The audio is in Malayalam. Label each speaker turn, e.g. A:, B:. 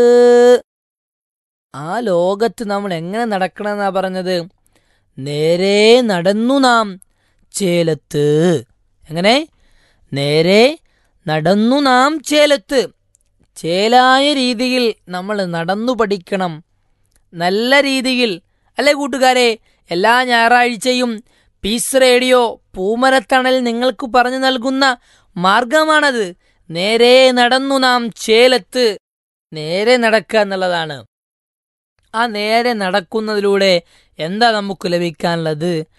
A: ആ ലോകത്ത് നമ്മൾ എങ്ങനെ നടക്കണമെന്നാ പറഞ്ഞത് നേരെ നടന്നു നാം ചേലത്ത് എങ്ങനെ നേരെ നടന്നു നാം ചേലത്ത് ചേലായ രീതിയിൽ നമ്മൾ നടന്നു പഠിക്കണം നല്ല രീതിയിൽ അല്ലേ കൂട്ടുകാരെ എല്ലാ ഞായറാഴ്ചയും പീസ് റേഡിയോ പൂമരത്തണൽ നിങ്ങൾക്ക് പറഞ്ഞു നൽകുന്ന മാർഗമാണത് നേരെ നടന്നു നാം ചേലത്ത് നേരെ നടക്കുക എന്നുള്ളതാണ് ആ നേരെ നടക്കുന്നതിലൂടെ എന്താ നമുക്ക് ലഭിക്കാനുള്ളത്